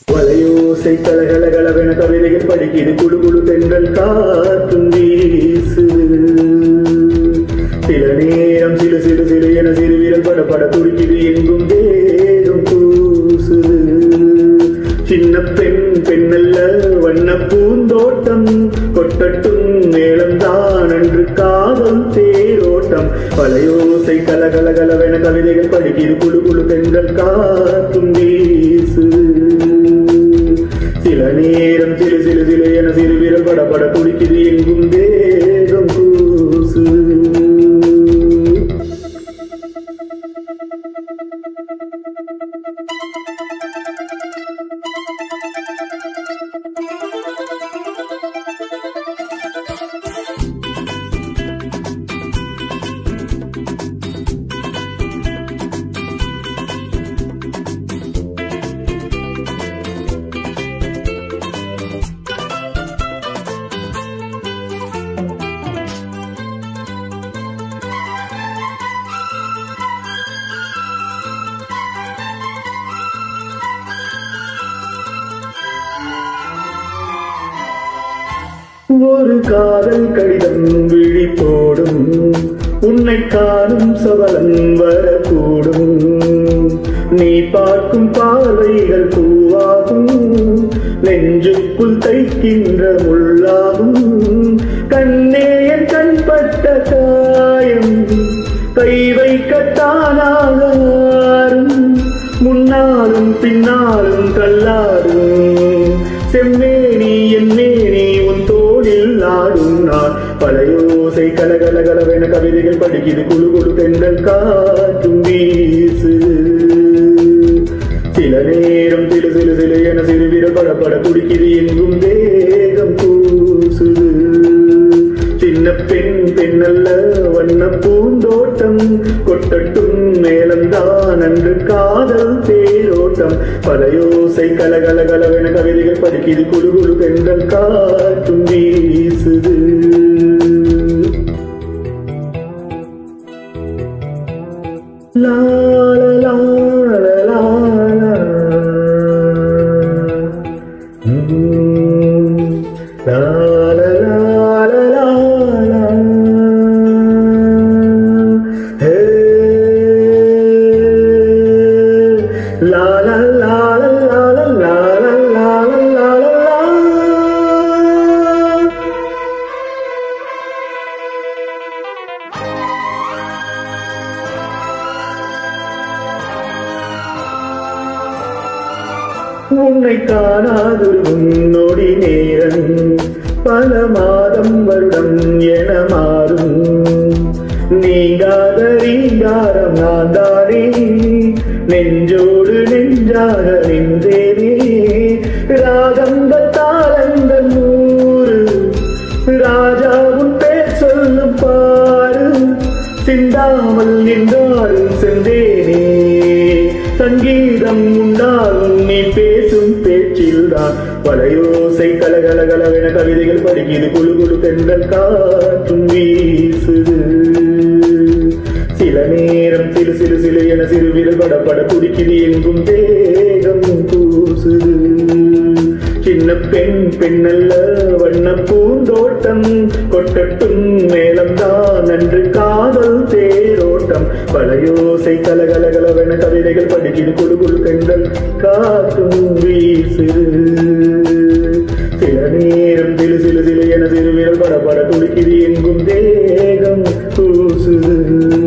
வலையோசை கலகலகலவென கவிதைகள் படிக்குது குழு குழு தென்றல் காற்றும் வீசுது சில நேரம் சிறு சிறு சிறு என சிறு வீரல் பட பட துடிக்குது எங்கும் வேகம் பூசுது சின்ன பெண் பெண்ணல்ல வண்ண பூந்தோட்டம் கொட்டட்டும் மேளம்தான் அன்று காதல் தேரோட்டம் வலையோசை கலகலகலவென கவிதைகள் படிக்குது குழு குழு தென்றல் காற்றும் வீசுது சில நேரம் சிறு சிறு சிறு என சிறு விரல் பட பட துடிக்குது எங்கும் வேகம் கூசு ஒரு காதல் கடிதம் விழி போடும் உன்னை காணும் சபலம் வரக்கூடும் நீ பார்க்கும் பார்வைகள் பூவாகும் நெஞ்சுக்குள் தைக்கின்ற முள்ளாகும் கண்ணே என் கண்பட்ட காயம் கை வைக்கத்தானாக ஆறும் முன்னாலும் பின்னாலும் தள்ளாடும் செம்மேனி என் மேனி உன் தோளில் ஆடும் நான் பழையோசை கலகலகலவென கவிதைகள் படிக்குது குழு குழு தென்றல் காற்றும் வீசுது சில நேரம் சிறு சிறு சிறு என சிறு விரல் பட பட துடிக்குது எங்கும் வேகம் கூசுது சின்ன பெண் பெண்ணல்ல வண்ண பூந்தோட்டம் கொட்டட்டும் மேலம்தான் அன்று காதல் தேரோட்டம் பழையோசை கலகலகலவென கவிதைகள் படிக்குது குழு குழு பெண்கள் காற்றும் வீசுது லா லா லா லா லா. ம். லா லா லா லா லா லா. ஹே. லா லா லா லா லா லா லா லா லா லா லா லா. உன்னை காணாதொரு நொடி நேரம் பல மாதம் வருடம் என மாறும் நீங்காத ரீங்காரம் நான் தானே நெஞ்சோடு நெஞ்சாக நின்றேனே ராகங்கள் தாளங்கள் நூறு ராஜாவும் பேர் சொல்லும் பாரு சிந்தாமல் நின்றாலும் சென்றேனே சங்கீதம் உண்டாகும் நீ பேசும் பேச்சில்தான் வளையோசை கலகலகலவென கவிதைகள் படிக்குது குழு குழு தென்றல் காற்றும் வீசுது சில நேரம் சிறு சிறு சிறு என சிறு விரல் பட பட துடிக்குது எங்கும் தேகம் கூசுது சின்ன பெண் பெண்ணல்ல வண்ண பூந்தோட்டம் கொட்டட்டும் மேலம்தான் அன்று காதல் தேரோட்டம் பழையோசை கலகலகலவென கவிதைகள் படிக்குது குழு குழு பெண்கள் காற்றும் வீசுது சில நேரம் சிறு சிறு சிறு என சிறு விரல் பட பட துடிக்குது எங்கும் தேகம் கூசுது